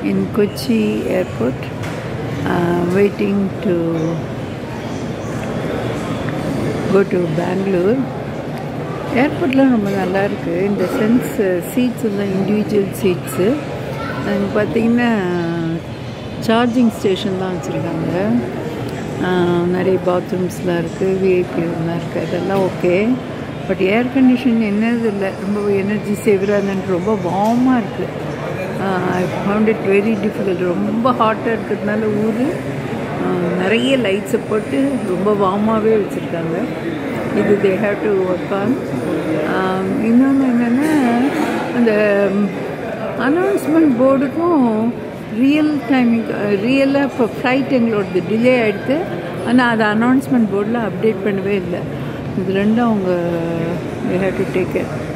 in Kochi airport, uh, waiting to go to Bangalore. ஏர்போர்ட்லாம் ரொம்ப நல்லா இருக்குது இந்த சென்ஸ் சீட்ஸ் எல்லாம் இண்டிவிஜுவல் சீட்ஸு அங்கே பார்த்தீங்கன்னா சார்ஜிங் ஸ்டேஷன்லாம் வச்சுருக்காங்க நிறைய பாத்ரூம்ஸ்லாம் இருக்குது விஐபிலாம் இருக்குது அதெல்லாம் ஓகே பட் ஏர் கண்டிஷன் என்னது இல்லை ரொம்ப எனர்ஜி சேவராக இருந்துட்டு ரொம்ப வார்மாக இருக்குது I found it very difficult ரொம்ப ஹாட்டாக இருக்கிறதுனால ஊர் நிறைய லைட்ஸை போட்டு ரொம்ப வார்மாகவே வச்சுருக்காங்க இது they have to work on இன்னொன்று என்னென்னா அந்த அனௌன்ஸ்மெண்ட் போர்டுக்கும் ரியல் டைமிங் ரியலாக இப்போ ஃப்ளைட் எங்களோடது டிலே ஆகிடுது ஆனால் அதை அனௌன்ஸ்மெண்ட் போர்டில் அப்டேட் பண்ணவே இல்லை இது ரெண்டும் அவங்க they have to take care